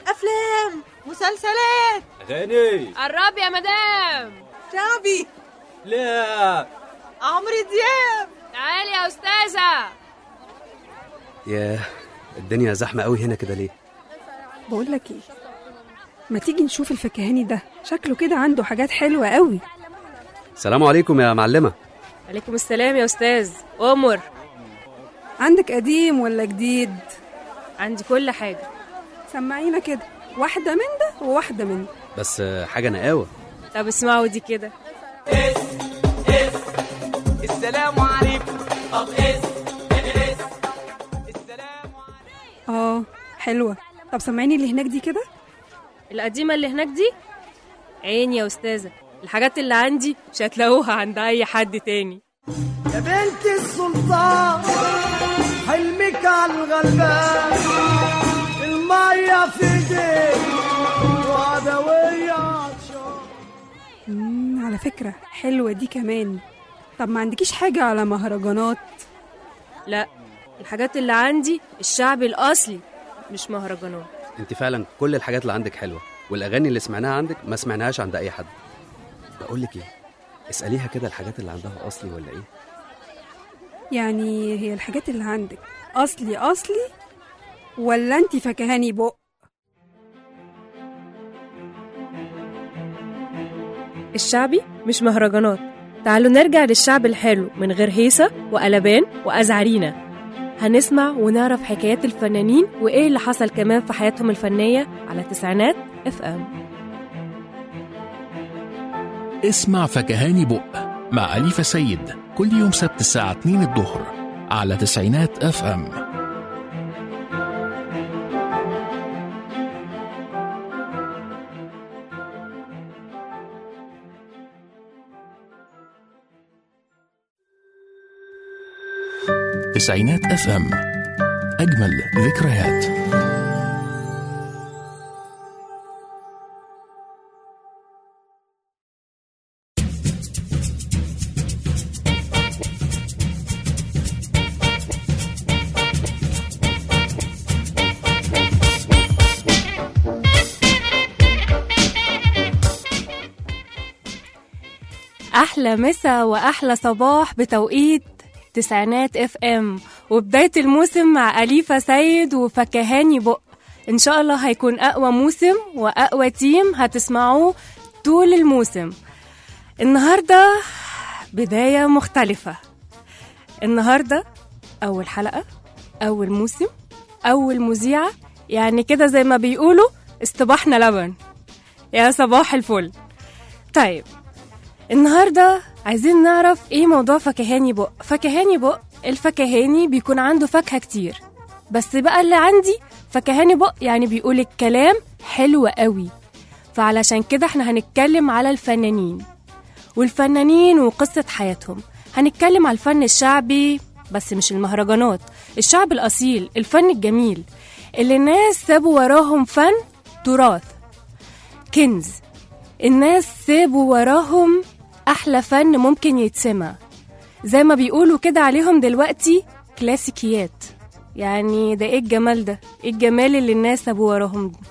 افلام مسلسلات غني قرب يا مدام شعبي لا عمرو دياب تعالي يا استاذه ياه الدنيا زحمة قوي هنا كده ليه؟ بقول لك ايه ما تيجي نشوف الفكهاني ده شكله كده عنده حاجات حلوة قوي السلام عليكم يا معلمة عليكم السلام يا استاذ امر عندك قديم ولا جديد عندي كل حاجه سمعينا كده واحدة من ده وواحدة من ده بس آه، حاجة نقاوة طب اسمعوا دي كده السلام عليكم طب اس اه حلوة طب سمعيني اللي هناك دي كده القديمه اللي هناك دي عيني يا استاذه الحاجات اللي عندي مش هتلاقوها عند اي حد تاني يا بنت السلطان حلمك على الغلبان المية في ايديك وعدوية عطشان مم على فكرة حلوة دي كمان طب ما عندكيش حاجة على مهرجانات لا الحاجات اللي عندي الشعبي الاصلي مش مهرجانات انت فعلا كل الحاجات اللي عندك حلوة والأغاني اللي سمعناها عندك ما سمعناهاش عند أي حد بقول لك ايه اسأليها كده الحاجات اللي عندها أصلي ولا ايه؟ يعني هي الحاجات اللي عندك أصلي أصلي ولا انت فكهاني بق الشعبي مش مهرجانات تعالوا نرجع للشعب الحلو من غير هيصة وقلبان وأزعرينا هنسمع ونعرف حكايات الفنانين وإيه اللي حصل كمان في حياتهم الفنية على تسعينات اف ام اسمع فكهاني بق مع أليفة سيد كل يوم سبت الساعة 2 الظهر على تسعينات اف ام تسعينات اف ام أجمل ذكريات أحلى مسا وأحلى صباح بتوقيت تسعينات اف ام وبداية الموسم مع أليفة سيد وفكهاني بق إن شاء الله هيكون أقوى موسم وأقوى تيم هتسمعوه طول الموسم النهاردة بداية مختلفة النهاردة أول حلقة أول موسم أول مذيعة يعني كده زي ما بيقولوا استباحنا لبن يا صباح الفل طيب النهارده عايزين نعرف ايه موضوع فكهاني بق فكهاني بق الفكهاني بيكون عنده فاكهه كتير بس بقى اللي عندي فكهاني بق يعني بيقول الكلام حلو قوي فعلشان كده احنا هنتكلم على الفنانين والفنانين وقصة حياتهم هنتكلم على الفن الشعبي بس مش المهرجانات الشعب الأصيل الفن الجميل اللي الناس سابوا وراهم فن تراث كنز الناس سابوا وراهم أحلى فن ممكن يتسمع زي ما بيقولوا كده عليهم دلوقتي كلاسيكيات يعني ده ايه الجمال ده ايه الجمال اللي الناس سابوا وراهم ده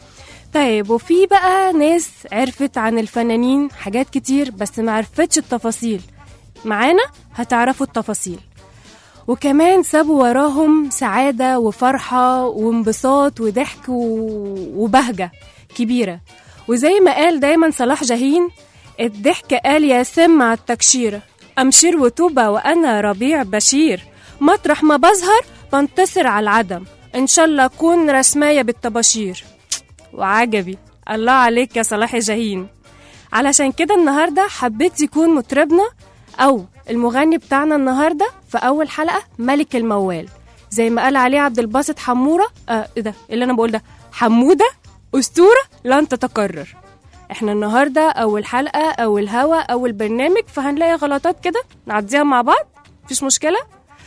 طيب وفي بقى ناس عرفت عن الفنانين حاجات كتير بس ما عرفتش التفاصيل معانا هتعرفوا التفاصيل وكمان سابوا وراهم سعادة وفرحة وانبساط وضحك و- وبهجة كبيرة وزي ما قال دايما صلاح جاهين الضحك قال يا سمع التكشيرة أمشير وتوبة وأنا ربيع بشير مطرح ما بظهر بنتصر على العدم إن شاء الله أكون رسماية بالطباشير وعجبي الله عليك يا صلاح جاهين علشان كده النهاردة حبيت يكون مطربنا أو المغني بتاعنا النهاردة في أول حلقة ملك الموال زي ما قال عليه عبد الباسط حمورة آه إيه ده إيه اللي أنا بقول ده حمودة أسطورة لن تتكرر احنا النهاردة أول حلقة أول هوا أول برنامج فهنلاقي غلطات كده نعديها مع بعض مفيش مشكلة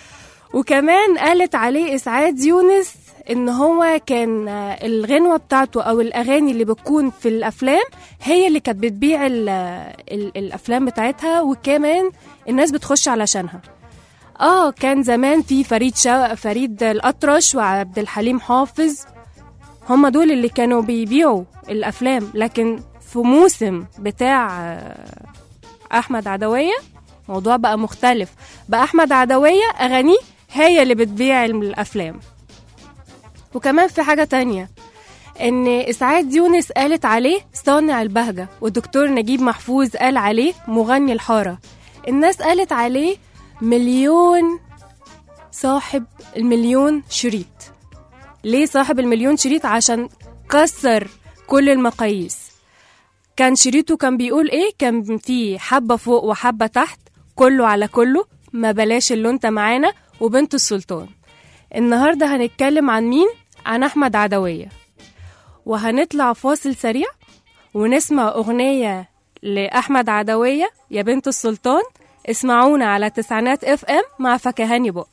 وكمان قالت عليه إسعاد يونس إن هو كان آه، الغنوة بتاعته أو الأغاني اللي بتكون في الأفلام هي اللي كانت بتبيع ال ال الأفلام بتاعتها وكمان الناس بتخش علشانها اه كان زمان في فريد شا... فريد الأطرش وعبد الحليم حافظ هم دول اللي كانوا بيبيعوا الافلام لكن في موسم بتاع آه، احمد عدويه موضوع بقى مختلف بقى احمد عدويه اغانيه هي اللي بتبيع الافلام وكمان في حاجه تانية ان اسعاد يونس قالت عليه صانع البهجه والدكتور نجيب محفوظ قال عليه مغني الحاره الناس قالت عليه مليون صاحب المليون شريط ليه صاحب المليون شريط عشان كسر كل المقاييس كان شريطه كان بيقول ايه كان فيه حبة فوق وحبة تحت كله على كله ما بلاش اللي انت معانا وبنت السلطان النهاردة هنتكلم عن مين عن أحمد عدوية وهنطلع فاصل سريع ونسمع أغنية لأحمد عدوية يا بنت السلطان اسمعونا على تسعينات اف ام مع فكهاني بق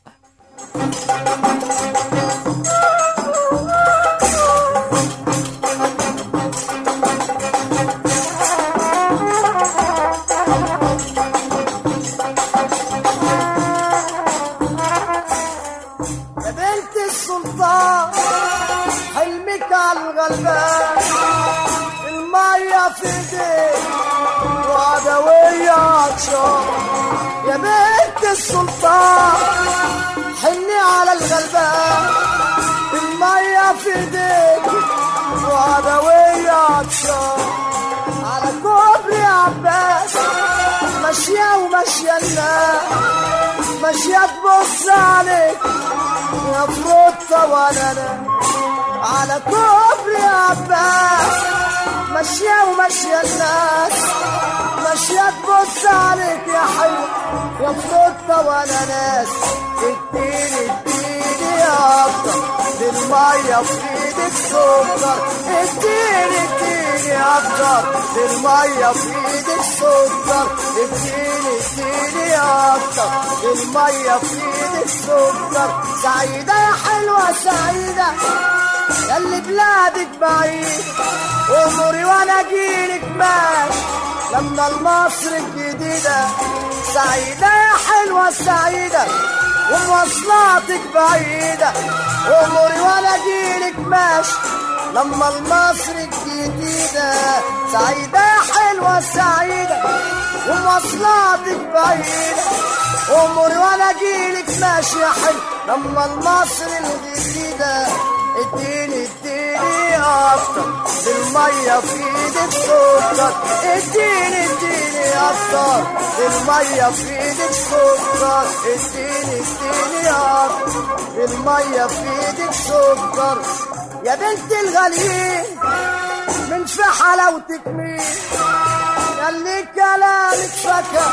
يا بنت السلطان حلمك على الغلبان المية في ايديك وعدوية عطشان يا بنت السلطان حني على الغلبان المية في ايديك وعدوية عطشان على كوبري عباس ماشية وماشية الناس ماشية تبص عليك يا فروتة وانا أنا على كوبري عباس ماشية وماشية الناس ماشية تبص عليك يا حلو يا فروتة وانا ناس اديني اديني يا اكتر دي المية في ايدك سكر اديني اديني اكتر دي المية في ايدك سكر اديني اديني اكتر دي المية في ايدك سكر سعيدة يا حلوة سعيدة ياللي بلادك بعيد اموري وانا اجيلك ماشي لما المصر الجديدة سعيدة يا حلوة سعيدة ومواصلاتك بعيدة اموري وانا اجيلك ماشي لما المصر الجديدة سعيدة يا حلوة سعيدة ومواصلاتك بعيدة اموري وانا اجيلك ماشي يا حلو لما المصر الجديدة اديني اديني اكتر بالمية في ايدك سكر اديني اديني اكتر بالمية في ايدك سكر اديني اديني اكتر بالمية في ايدك سكر يا بنت الغليل من في حلاوتك مين ياللي كلامك فكر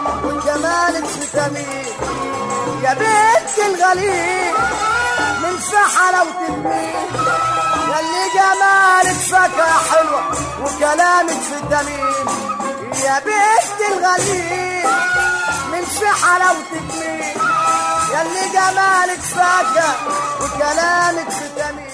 وجمالك فيتامين يا بنت الغليل من في حلاوة المين ياللي جمالك فاكهة حلوة وكلامك فيتامين يا بنت الغليل من في حلاوة المين ياللي جمالك فاكهة وكلامك فيتامين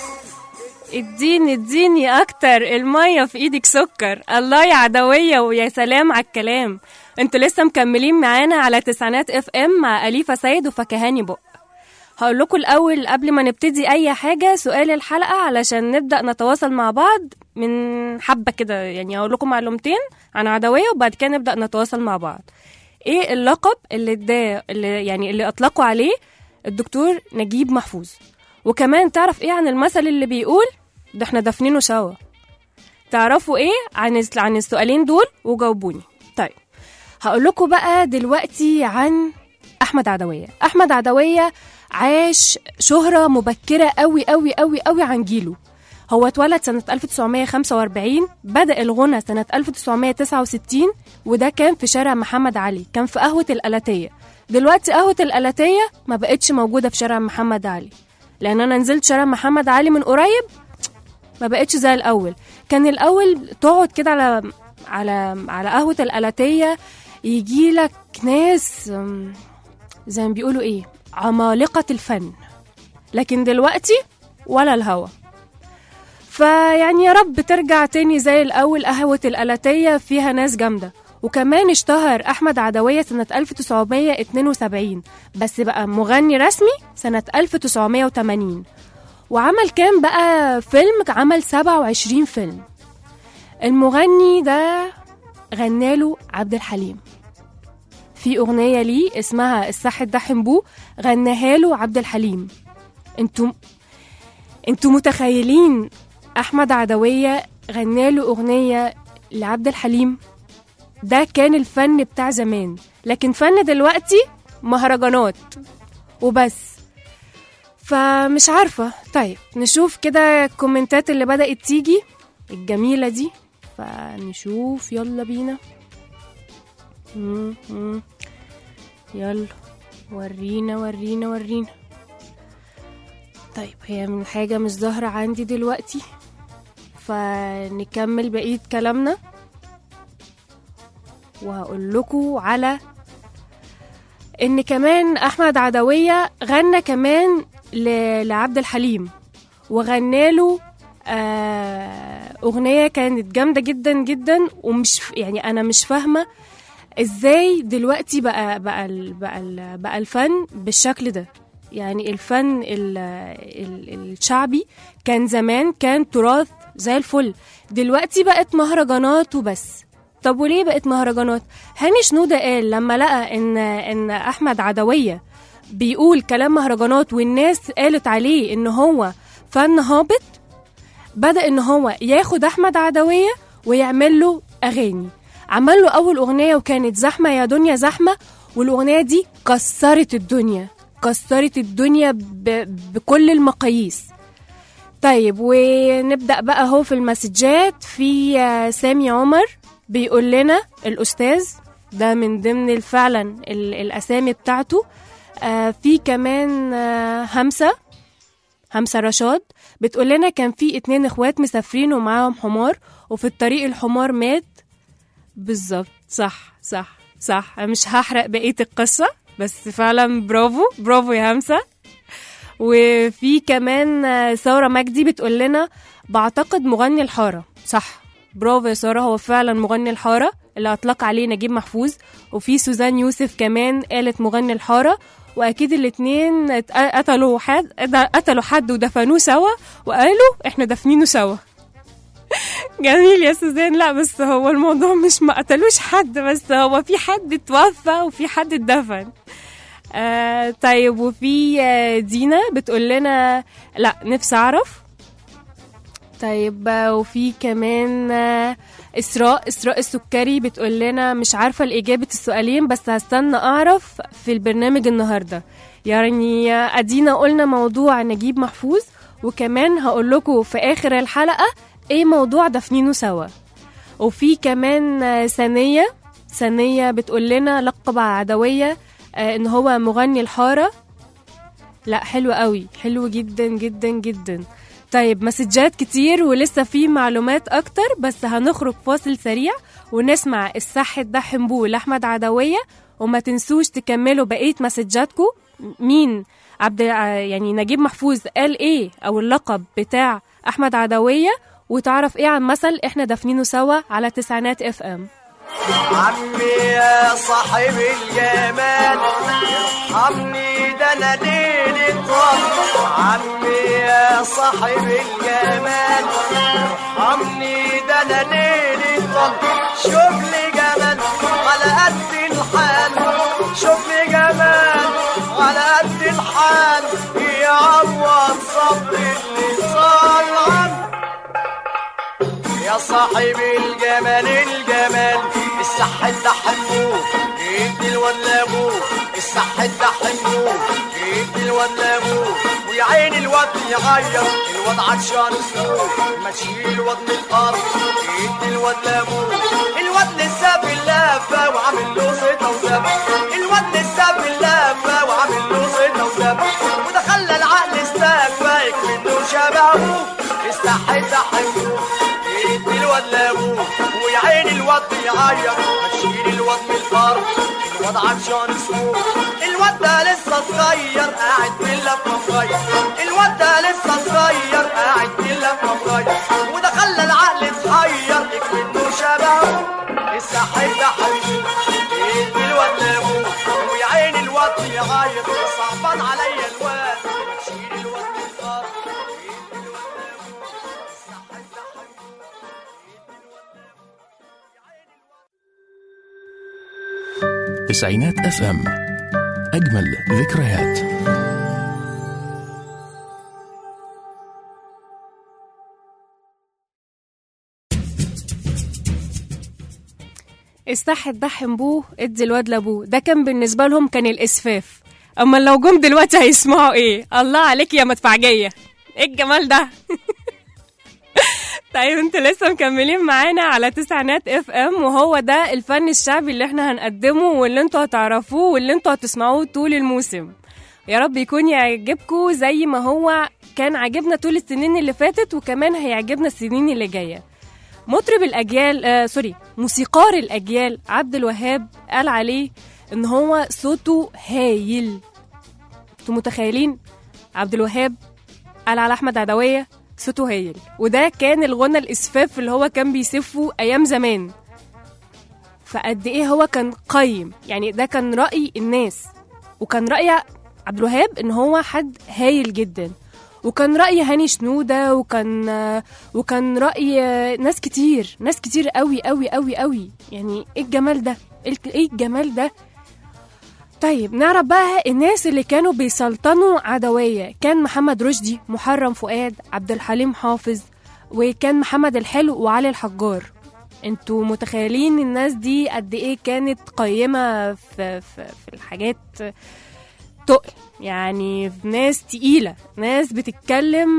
اديني اديني اكتر المية في ايدك سكر الله يا عدوية ويا سلام على الكلام انتوا لسه مكملين معانا على تسعينات اف ام مع اليفا سيد وفكهاني بق هقول لكم الاول قبل ما نبتدي اي حاجة سؤال الحلقة علشان نبدأ نتواصل مع بعض من حبة كده يعني هقول لكم معلومتين عن عدوية وبعد كده نبدأ نتواصل مع بعض ايه اللقب اللي اداه اللي يعني اللي اطلقوا عليه الدكتور نجيب محفوظ وكمان تعرف ايه عن المثل اللي بيقول ده احنا دافنينه سوا تعرفوا ايه عن الس- عن السؤالين دول وجاوبوني طيب هقول لكم بقى دلوقتي عن احمد عدويه احمد عدويه عاش شهره مبكره قوي قوي قوي قوي عن جيله هو اتولد سنة 1945 بدأ الغنى سنة 1969 وده كان في شارع محمد علي كان في قهوة القلاتية دلوقتي قهوة القلاتية ما بقتش موجودة في شارع محمد علي لأن أنا نزلت شارع محمد علي من قريب ما بقتش زي الأول كان الأول تقعد كده على على على قهوة القلاتية يجي لك ناس أم، زي ما بيقولوا ايه عمالقة الفن لكن دلوقتي ولا الهوا فيعني يا رب ترجع تاني زي الأول قهوة القلاتية فيها ناس جامدة وكمان اشتهر أحمد عدوية سنة 1972 بس بقى مغني رسمي سنة 1980 وعمل كام بقى فيلم عمل 27 فيلم المغني ده غناله عبد الحليم في أغنية ليه اسمها الصح ده حنبوه غناها له عبد الحليم انتوا انتوا متخيلين أحمد عدوية غناله أغنية لعبد الحليم ده كان الفن بتاع زمان لكن فن دلوقتي مهرجانات وبس فمش عارفة طيب نشوف كده الكومنتات اللي بدأت تيجي الجميلة دي فنشوف يلا بينا مم، مم. يلا ورينا ورينا ورينا طيب هي من حاجة مش ظاهرة عندي دلوقتي فنكمل بقية كلامنا وهقول لكم على ان كمان احمد عدويه غنى كمان ل- لعبد الحليم وغناله آه اغنيه كانت جامده جدا جدا ومش يعني انا مش فاهمه ازاي دلوقتي بقى بقى ال بقى ال بقى الفن بالشكل ده يعني الفن ال ال الشعبي كان زمان كان تراث زي الفل دلوقتي بقت مهرجانات وبس طب وليه بقت مهرجانات هاني شنودة قال لما لقى ان ان احمد عدويه بيقول كلام مهرجانات والناس قالت عليه ان هو فن هابط بدأ ان هو ياخد احمد عدويه ويعمل له اغاني عمل له اول اغنيه وكانت زحمه يا دنيا زحمه والاغنيه دي كسرت الدنيا كسرت الدنيا ب... بكل المقاييس طيب ونبدأ بقى اهو في المسجات في آه، سامي عمر بيقول لنا الأستاذ ده من ضمن فعلا ال- الأسامي بتاعته آه، في كمان آه، همسة همسة رشاد بتقول لنا كان في اتنين اخوات مسافرين ومعاهم حمار وفي الطريق الحمار مات بالظبط صح صح صح أنا مش هحرق بقية القصة بس فعلا برافو برافو يا همسة وفي كمان آه، سارة مجدي بتقول لنا بعتقد مغني الحارة صح برافو يا سارة هو فعلا مغني الحارة اللي أطلق عليه نجيب محفوظ وفي سوزان يوسف كمان قالت مغني الحارة وأكيد الاتنين ات- قتلوا حد قتلوا حد ودفنوه سوا وقالوا احنا دافنينه سوا جميل يا سوزان لا بس هو الموضوع مش ما قتلوش حد بس هو في حد اتوفى وفي حد اتدفن آه طيب وفي آه دينا بتقول لنا لا نفسي اعرف طيب آه، وفي كمان آه، اسراء اسراء السكري بتقول لنا مش عارفه الاجابه السؤالين بس هستنى اعرف في البرنامج النهارده يعني آه، ادينا قلنا موضوع نجيب محفوظ وكمان هقول لكم في اخر الحلقه ايه موضوع دفنينه سوا وفي كمان آه، ثانيه ثانيه بتقول لنا لقب عدويه آه، ان هو مغني الحاره لا حلو قوي حلو جدا جدا جدا طيب مسجات كتير ولسه في معلومات اكتر بس هنخرج فاصل سريع ونسمع الصح ده حنبو لاحمد عدويه وما تنسوش تكملوا بقيه مسجاتكم مين عبد يعني نجيب محفوظ قال ايه او اللقب بتاع احمد عدويه وتعرف ايه عن مثل احنا دافنينه سوا على تسعينات اف ام عمي يا صاحب الجمال ارحمني ده انا ليلي طب عمي يا صاحب الجمال ارحمني ده انا ليلي طب شوف لي جمال على قد الحال شوف لي جمال على قد الحال يعوض صبر اللي صار عنه يا صاحب الجمال الجمال الصح ده حنوه ادي الواد لابوه الصح ده حنوه ادي الواد لابوه ويا عين الواد يغير الواد عطشان سوق ما تشيل الواد من الارض ادي الواد لابوه الواد لسه باللفه وعامل له صيته وزب الواد لسه باللفه وعامل له صيته وزب وده خلى العقل استكفى يكفي انه شبهه الصح ده حنوه يدي الواد لابوه ويا عين الواد بيعيط هتشيل الواد من الارض الواد عطشان سوق الواد ده لسه صغير قاعد باللفه مغير الواد ده لسه صغير قاعد باللفه مغير وده خلى العقل اتحير يكفي انه شبهه الساحل ده حبيبي يدي الواد لابوه ويا عين الواد بيعيط صعبان عليا الواد ما تشيل الواد من الارض تسعينات اف ام اجمل ذكريات استحت دحم بوه ادي الواد لابوه ده كان بالنسبه لهم كان الاسفاف اما لو جم دلوقتي هيسمعوا ايه الله عليك يا مدفعجيه ايه الجمال ده طيب انتوا لسه مكملين معانا على تسعينات اف ام وهو ده الفن الشعبي اللي احنا هنقدمه واللي انتوا هتعرفوه واللي انتوا هتسمعوه طول الموسم يا رب يكون يعجبكم زي ما هو كان عاجبنا طول السنين اللي فاتت وكمان هيعجبنا السنين اللي جايه مطرب الاجيال آه سوري موسيقار الاجيال عبد الوهاب قال عليه ان هو صوته هايل انتوا متخيلين عبد الوهاب قال على احمد عدويه صوته هايل وده كان الغنى الاسفاف اللي هو كان بيسفه ايام زمان فقد ايه هو كان قيم يعني ده كان راي الناس وكان راي عبد الوهاب ان هو حد هايل جدا وكان راي هاني شنوده وكان وكان راي ناس كتير ناس كتير قوي قوي قوي قوي يعني ايه الجمال ده ايه الجمال ده طيب نعرف بقى الناس اللي كانوا بيسلطنوا عدوية كان محمد رشدي محرم فؤاد عبد الحليم حافظ وكان محمد الحلو وعلي الحجار انتوا متخيلين الناس دي قد ايه كانت قيمة في, في, في الحاجات تقل يعني ناس تقيلة ناس بتتكلم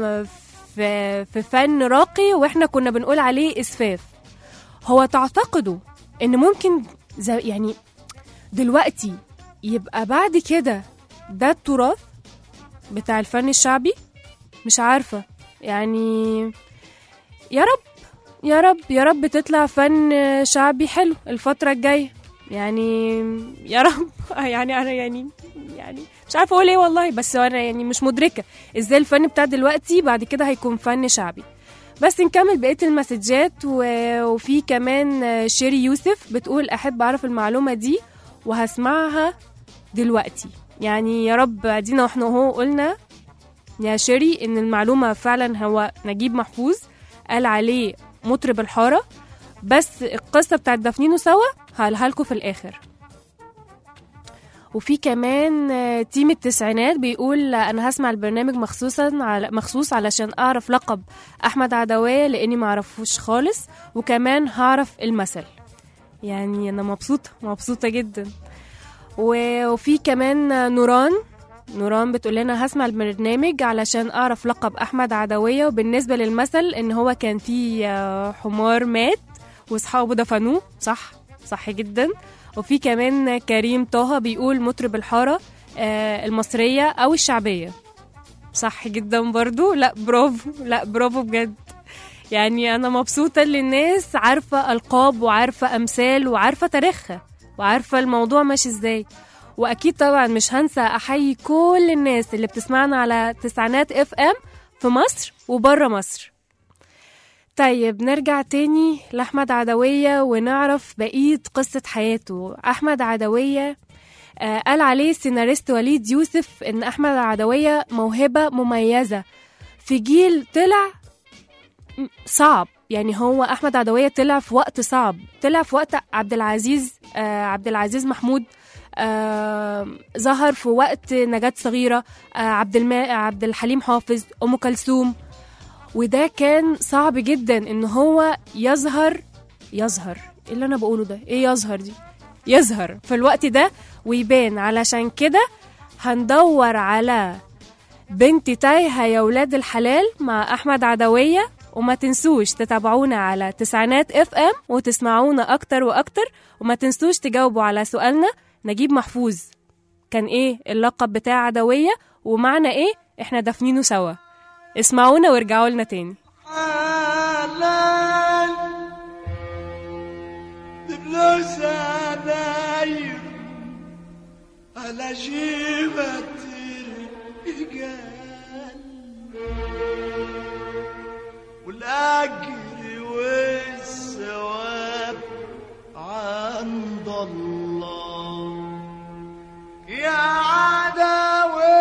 في, في فن راقي واحنا كنا بنقول عليه اسفاف هو تعتقدوا ان ممكن زي يعني دلوقتي يبقى بعد كده ده التراث بتاع الفن الشعبي مش عارفة يعني يا رب يا رب يا رب تطلع فن شعبي حلو الفترة الجاية يعني يا رب يعني أنا يعني يعني مش عارفة أقول إيه والله بس أنا يعني مش مدركة إزاي الفن بتاع دلوقتي بعد كده هيكون فن شعبي بس نكمل بقية المسجات و- وفي كمان شيري يوسف بتقول أحب أعرف المعلومة دي وهسمعها دلوقتي يعني يا رب ادينا واحنا اهو قلنا يا شيري ان المعلومة فعلا هو نجيب محفوظ قال عليه مطرب الحارة بس القصة بتاعت دفنينه سوا هقولها لكم في الآخر وفي كمان آه، تيم التسعينات بيقول آه، انا هسمع البرنامج مخصوصا على مخصوص علشان اعرف لقب احمد عدوية لاني معرفوش خالص وكمان هعرف المثل يعني انا مبسوطة مبسوطة جدا و- وفي كمان نوران نوران بتقول لنا هسمع البرنامج علشان اعرف لقب احمد عدويه وبالنسبه للمثل ان هو كان في آه، حمار مات واصحابه دفنوه صح صح جدا وفي كمان كريم طه بيقول مطرب الحاره آه، المصريه او الشعبيه صح جدا برضو لا برافو لا برافو بجد يعني انا مبسوطه ان الناس عارفه القاب وعارفه امثال وعارفه تاريخها وعارفه الموضوع ماشي ازاي واكيد طبعا مش هنسى احيي كل الناس اللي بتسمعنا على تسعينات اف ام في مصر وبره مصر طيب نرجع تاني لأحمد عدوية ونعرف بقية قصة حياته أحمد عدوية آه، قال عليه سيناريست وليد يوسف إن أحمد عدوية موهبة مميزة في جيل طلع م- صعب يعني هو أحمد عدوية طلع في وقت صعب طلع في وقت عبد العزيز آه، عبد العزيز محمود آه، ظهر في وقت نجاة صغيرة آه، عبد الما... عبد الحليم حافظ أم كلثوم وده كان صعب جدا ان هو يظهر يظهر ايه اللي انا بقوله ده ايه يظهر دي يظهر في الوقت ده ويبان علشان كده هندور على بنت تايهة يا ولاد الحلال مع أحمد عدوية وما تنسوش تتابعونا على تسعينات اف ام وتسمعونا أكتر وأكتر وما تنسوش تجاوبوا على سؤالنا نجيب محفوظ كان ايه اللقب بتاع عدوية ومعنى ايه احنا دافنينه سوا اسمعونا وارجعوا لنا تاني حلال بلوز عباير على جيبة الرجال والأجر والثواب عند الله يا عدوي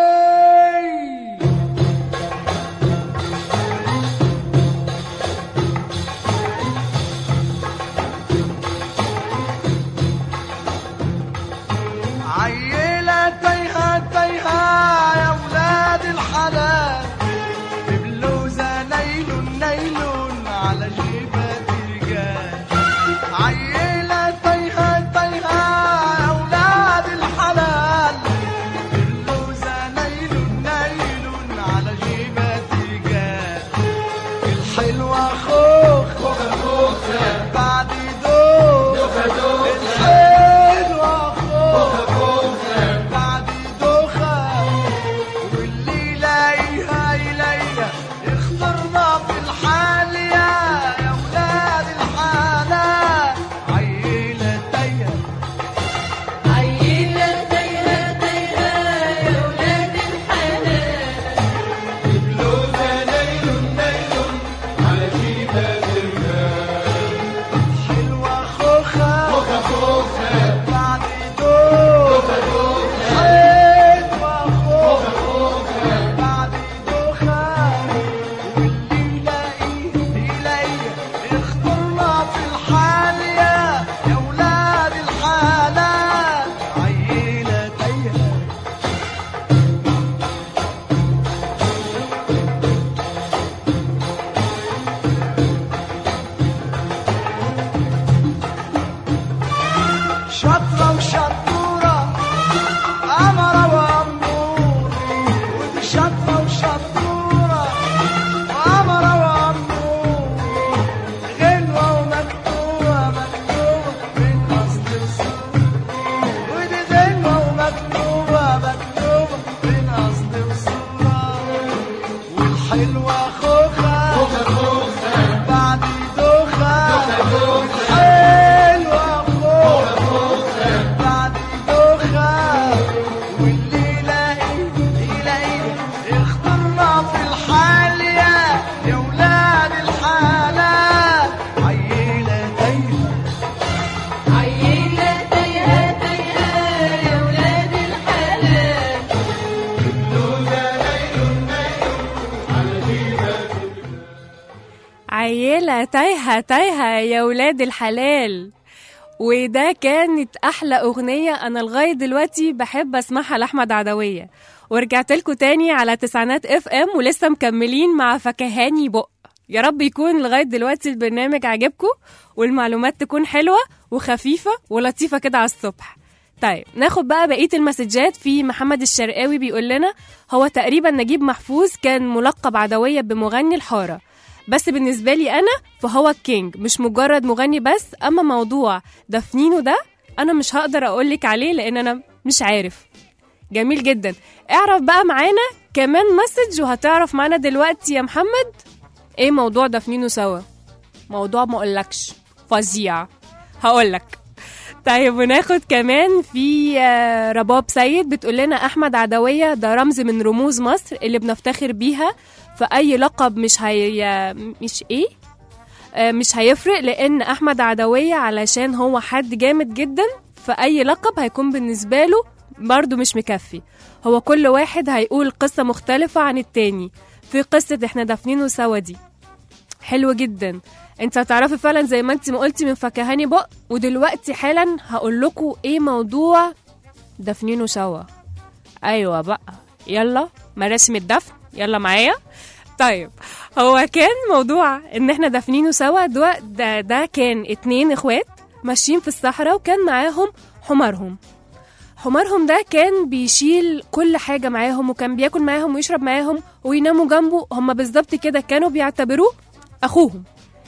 عيلة تايهة تايهة يا ولاد الحلال وده كانت أحلى أغنية أنا لغاية دلوقتي بحب أسمعها لأحمد عدوية ورجعت لكم تاني على تسعينات اف ام ولسه مكملين مع فكهاني بق يا رب يكون لغاية دلوقتي البرنامج عجبكم والمعلومات تكون حلوة وخفيفة ولطيفة كده على الصبح طيب ناخد بقى بقية المسجات في محمد الشرقاوي بيقول لنا هو تقريبا نجيب محفوظ كان ملقب عدوية بمغني الحارة بس بالنسبة لي أنا فهو الكينج مش مجرد مغني بس أما موضوع دفنينه ده أنا مش هقدر أقولك عليه لأن أنا مش عارف جميل جدا اعرف بقى معانا كمان مسج وهتعرف معانا دلوقتي يا محمد ايه موضوع دفنينه سوا موضوع ما اقولكش فظيع هقولك طيب وناخد كمان في آه، رباب سيد بتقول لنا احمد عدويه ده رمز من رموز مصر اللي بنفتخر بيها فاي لقب مش هي مش ايه آه، مش هيفرق لان احمد عدويه علشان هو حد جامد جدا فاي لقب هيكون بالنسبه له برضه مش مكفي هو كل واحد هيقول قصه مختلفه عن التاني في قصه احنا دافنينه سوا دي حلو جدا انت هتعرفي فعلا زي ما انت ما قلتي من فكهاني بق ودلوقتي حالا هقول لكم ايه موضوع دفنينه سوا ايوه بقى يلا مراسم الدفن يلا معايا طيب هو كان موضوع ان احنا دافنينه سوا ده, ده ده كان اتنين اخوات ماشيين في الصحراء وكان معاهم حمارهم حمارهم ده كان بيشيل كل حاجة معاهم وكان بياكل معاهم ويشرب معاهم ويناموا جنبه هما بالظبط كده كانوا بيعتبروه أخوهم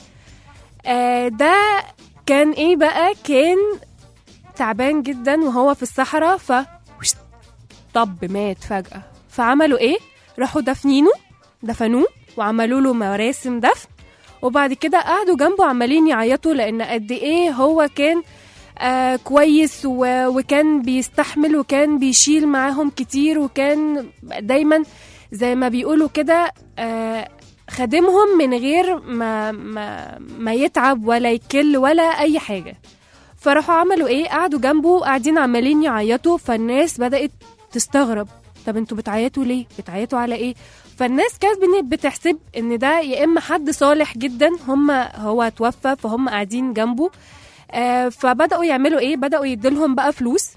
آه ده كان ايه بقى كان تعبان جدا وهو في الصحراء ف وشت، طب مات فجأة فعملوا ايه راحوا دفنينه دفنوه وعملوا له مراسم دفن وبعد كده قعدوا جنبه عمالين يعيطوا لان قد ايه هو كان آه كويس و... وكان بيستحمل وكان بيشيل معاهم كتير وكان دايما زي ما بيقولوا كده آه خادمهم من غير ما ما ما يتعب ولا يكل ولا اي حاجه فراحوا عملوا ايه قعدوا جنبه قاعدين عمالين يعيطوا فالناس بدات تستغرب طب انتوا بتعيطوا ليه بتعيطوا على ايه فالناس كانت بن- بتحسب ان ده يا اما حد صالح جدا هم هو توفى فهم قاعدين جنبه آه فبداوا يعملوا ايه بداوا يديلهم بقى فلوس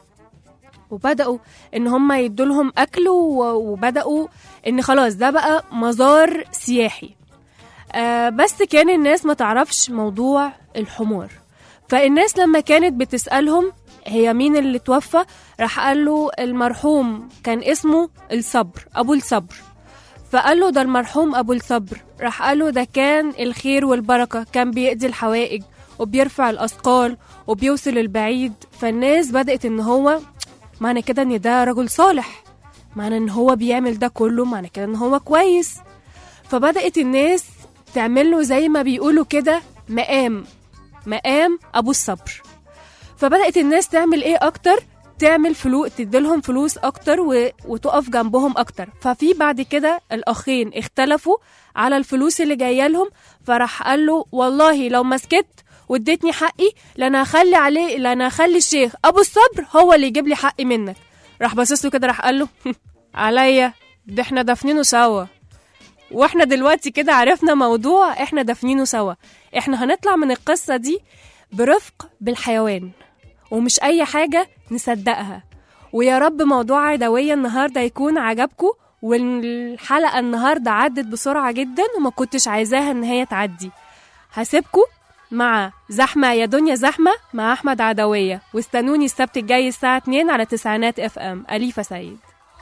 وبداوا ان هم يدولهم اكل و- وبداوا ان خلاص ده بقى مزار سياحي آه بس كان الناس ما تعرفش موضوع الحمار فالناس لما كانت بتسألهم هي مين اللي توفى راح قال له المرحوم كان اسمه الصبر أبو الصبر فقال له ده المرحوم أبو الصبر راح قال له ده كان الخير والبركة كان بيقضي الحوائج وبيرفع الأثقال وبيوصل البعيد فالناس بدأت إن هو معنى كده إن ده رجل صالح معنى إن هو بيعمل ده كله معنى كده إن هو كويس فبدأت الناس تعمل له زي ما بيقولوا كده مقام مقام أبو الصبر فبدأت الناس تعمل إيه أكتر تعمل فلوس تديلهم فلوس أكتر و... وتقف جنبهم أكتر ففي بعد كده الأخين اختلفوا على الفلوس اللي جاية لهم فراح قال له والله لو ما سكت واديتني حقي لأنا هخلي عليه لأنا هخلي الشيخ أبو الصبر هو اللي يجيب لي حقي منك راح باصص له كده راح قال له عليا ده احنا دافنينه سوا واحنا دلوقتي كده عرفنا موضوع احنا دافنينه سوا احنا هنطلع من القصة دي برفق بالحيوان ومش اي حاجة نصدقها ويا رب موضوع عدوية النهاردة يكون عجبكم والحلقة النهاردة عدت بسرعة جدا وما كنتش عايزاها ان هي تعدي هسيبكم مع زحمة يا دنيا زحمة مع أحمد عدوية واستنوني السبت الجاي الساعة 2 على تسعينات اف ام أليفة سيد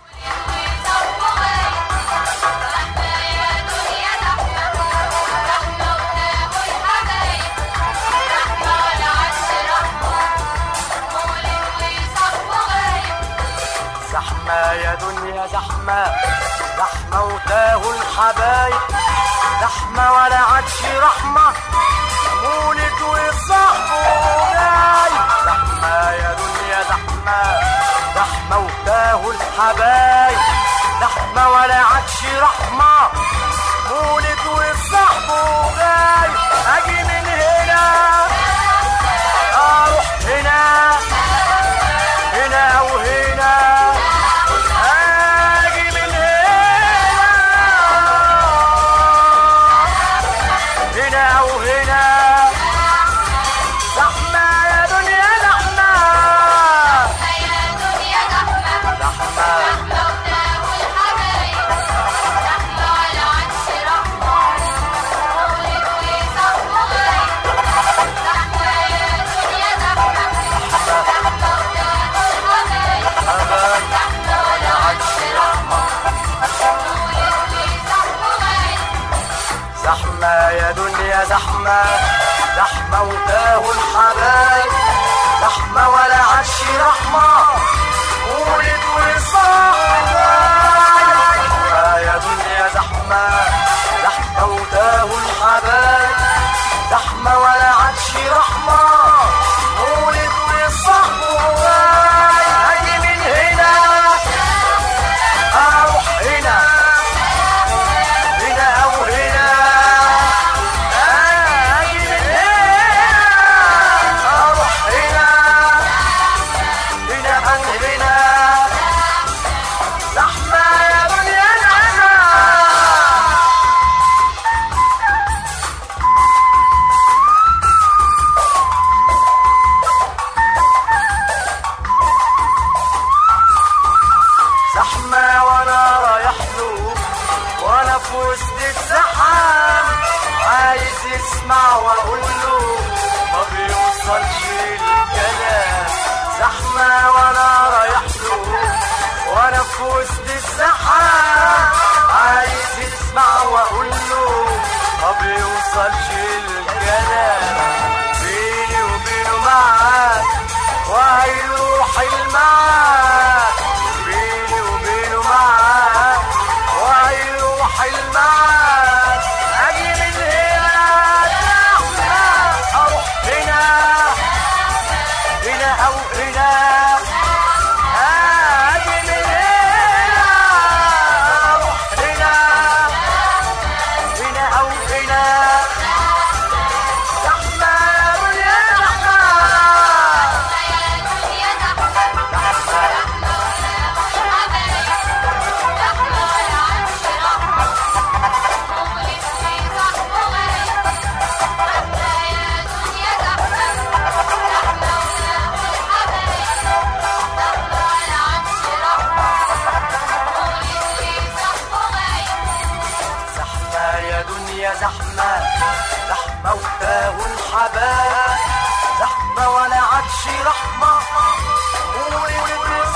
زحمة يا دنيا زحمة زحمة وتاهوا الحبايب زحمة ولا عادش رحمة مولد وصاحبه جاي زحمة يا دنيا زحمة زحمة وتاهوا الحبايب زحمة ولا عادش رحمة مولد وصاحبه جاي أجي من هنا أروح هنا هنا وهنا اجي من هنا زحمة يا دنيا زحمة زحمة وتاه الحبايب زحمة ولا عادش رحمة ولد وصاحب زحمة يا دنيا زحمة زحمة وتاه الحبايب زحمة ولا عادش رحمة ولد وصاحب أجي من هنا أروح هنا هنا أو هنا أجي من هنا أروح هنا هنا أو هنا زحمة يا دنيا زحمة زحمة وانا رايح له وانا في وسط الزحام عايز يسمع واقول له ما بيوصلش الكلام زحمة وانا رايح له وانا في وسط الزحام عايز يسمع واقول له ما بيوصلش الكلام بيني وبينه معاك وهيروح المعاك بيني وبينه معاك وهيروح المعاك اجي من هنا زحمة اروح هنا هنا او هنا اجي من هنا اروح هنا هنا او هنا زحمة يا دنيا زحمة زحمة يا دنيا زحمة زحمة وتاه الحباب زحمة ولا عادش رحمة قولي